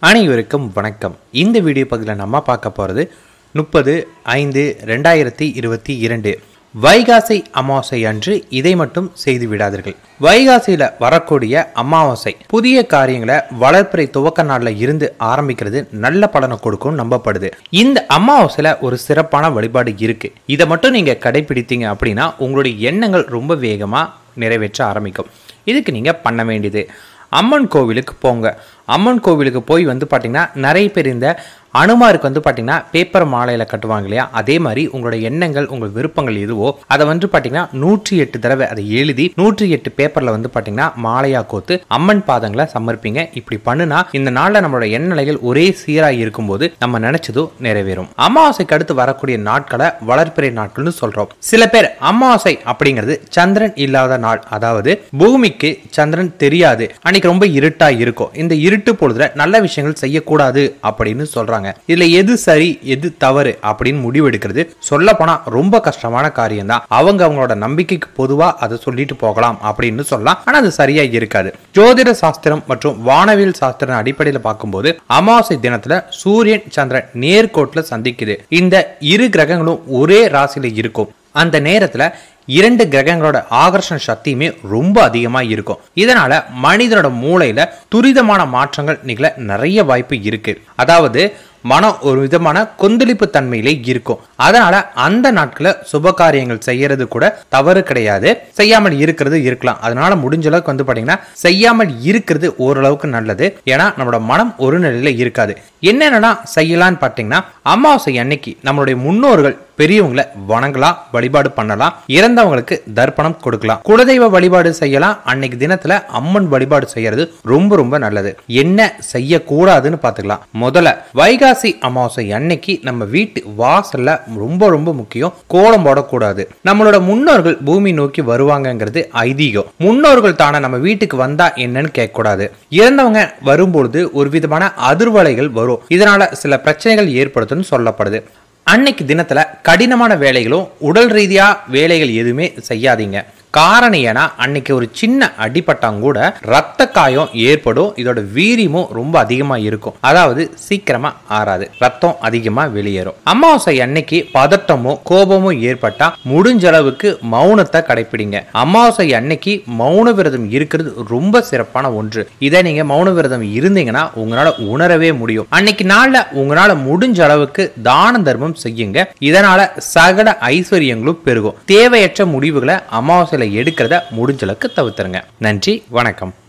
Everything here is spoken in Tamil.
அனைவருக்கும் வணக்கம் இந்த வீடியோ பகுதியில் நம்ம பார்க்க போகிறது முப்பது ஐந்து ரெண்டாயிரத்தி இருபத்தி இரண்டு வைகாசி அமாவாசை அன்று இதை மட்டும் செய்து விடாதீர்கள் வைகாசியில் வரக்கூடிய அமாவாசை புதிய காரியங்களை வளர்ப்பிறை துவக்க நாளில் இருந்து ஆரம்பிக்கிறது நல்ல பலனை கொடுக்கும் நம்பப்படுது இந்த அமாவாசையில் ஒரு சிறப்பான வழிபாடு இருக்கு இதை மட்டும் நீங்கள் கடைபிடித்தீங்க அப்படின்னா உங்களுடைய எண்ணங்கள் ரொம்ப வேகமாக நிறைவேற்ற ஆரம்பிக்கும் இதுக்கு நீங்கள் பண்ண வேண்டியது அம்மன் கோவிலுக்கு போங்க அம்மன் கோவிலுக்கு போய் வந்து பார்த்தீங்கன்னா நிறைய பேர் இந்த அனுமாருக்கு வந்து பார்த்தீங்கன்னா பேப்பர் மாலையில் கட்டுவாங்க இல்லையா அதே மாதிரி உங்களோட எண்ணங்கள் உங்கள் விருப்பங்கள் எதுவோ அதை வந்து பார்த்தீங்கன்னா நூற்றி எட்டு தடவை அதை எழுதி நூற்றி எட்டு பேப்பரில் வந்து பார்த்தீங்கன்னா மாலையாக கோத்து அம்மன் பாதங்களை சமர்ப்பிங்க இப்படி பண்ணுனா இந்த நாளில் நம்மளோட எண்ணநிலைகள் ஒரே சீராக இருக்கும்போது நம்ம நினைச்சதும் நிறைவேறும் அமாவாசைக்கு அடுத்து வரக்கூடிய நாட்களை வளர்ப்பிறை நாட்கள்னு சொல்றோம் சில பேர் அமாவாசை அப்படிங்கிறது சந்திரன் இல்லாத நாள் அதாவது பூமிக்கு சந்திரன் தெரியாது அன்னைக்கு ரொம்ப இருட்டா இருக்கும் இந்த இருட்டு பொழுதுல நல்ல விஷயங்கள் செய்யக்கூடாது அப்படின்னு சொல்றாங்க இதுல எது சரி எது தவறு அப்படின்னு முடிவெடுக்கிறது சொல்ல போனா ரொம்ப கஷ்டமான காரியம் தான் அவங்க அவங்களோட நம்பிக்கைக்கு பொதுவா அதை சொல்லிட்டு போகலாம் அப்படின்னு சொல்லலாம் ஆனா அது சரியா இருக்காது ஜோதிட சாஸ்திரம் மற்றும் வானவியல் சாஸ்திரம் அடிப்படையில் பார்க்கும்போது அமாவாசை தினத்துல சூரியன் சந்திரன் நேர்கோட்டில் சந்திக்குது இந்த இரு கிரகங்களும் ஒரே ராசியில இருக்கும் அந்த நேரத்துல இரண்டு கிரகங்களோட ஆகர்ஷண சக்தியுமே ரொம்ப அதிகமாக இருக்கும் இதனால மனிதனோட மூளையில துரிதமான மாற்றங்கள் நிகழ நிறைய வாய்ப்பு இருக்கு அதாவது மனம் ஒரு விதமான கொந்தளிப்பு தன்மையிலே இருக்கும் அதனால அந்த நாட்கள சுப காரியங்கள் செய்யறது கூட தவறு கிடையாது செய்யாமல் இருக்கிறது இருக்கலாம் அதனால முடிஞ்ச அளவுக்கு வந்து பாத்தீங்கன்னா செய்யாமல் இருக்கிறது ஓரளவுக்கு நல்லது ஏன்னா நம்மளோட மனம் ஒரு நிலையில இருக்காது என்னென்னலாம் செய்யலாம்னு பார்த்தீங்கன்னா அமாவாசை அன்னைக்கு நம்மளுடைய முன்னோர்கள் பெரியவங்களை வணங்கலாம் வழிபாடு பண்ணலாம் இறந்தவங்களுக்கு தர்ப்பணம் கொடுக்கலாம் குலதெய்வ வழிபாடு செய்யலாம் அன்னைக்கு தினத்துல அம்மன் வழிபாடு செய்யறது ரொம்ப ரொம்ப நல்லது என்ன செய்யக்கூடாதுன்னு பார்த்துக்கலாம் முதல்ல வைகாசி அமாவாசை அன்னைக்கு நம்ம வீட்டு வாசல்ல ரொம்ப ரொம்ப முக்கியம் கோலம் போடக்கூடாது நம்மளோட முன்னோர்கள் பூமி நோக்கி வருவாங்கங்கிறது ஐதீகம் முன்னோர்கள் தானே நம்ம வீட்டுக்கு வந்தா என்னன்னு கேட்கக்கூடாது இறந்தவங்க வரும்பொழுது ஒரு விதமான அதிர்வலைகள் வரும் இதனால சில பிரச்சனைகள் ஏற்படுத்தும்னு சொல்லப்படுது அன்னைக்கு தினத்துல கடினமான வேலைகளும் உடல் ரீதியா வேலைகள் எதுவுமே செய்யாதீங்க காரணம் ஏன்னா அன்னைக்கு ஒரு சின்ன அடிபட்டாங்க கூட ரத்த காயம் ஏற்படும் இதோட வீரியமும் ரொம்ப அதிகமா இருக்கும் அதாவது சீக்கிரமா ஆறாது ரத்தம் அதிகமா வெளியேறும் அமாவாசை அன்னைக்கு பதட்டமோ கோபமோ ஏற்பட்டா முடிஞ்ச அளவுக்கு மௌனத்தை கடைப்பிடிங்க அமாவாசை அன்னைக்கு மௌன விரதம் இருக்கிறது ரொம்ப சிறப்பான ஒன்று இதை நீங்க மௌன விரதம் இருந்தீங்கன்னா உங்களால உணரவே முடியும் அன்னைக்கு நாள்ல உங்களால முடிஞ்ச அளவுக்கு தான தர்மம் செய்யுங்க இதனால சகல ஐஸ்வர்யங்களும் பெருகும் தேவையற்ற முடிவுகளை அமாவாசையில எடுக்கிறத முடிஞ்ச அளவுக்கு தவிர்த்துருங்க நன்றி வணக்கம்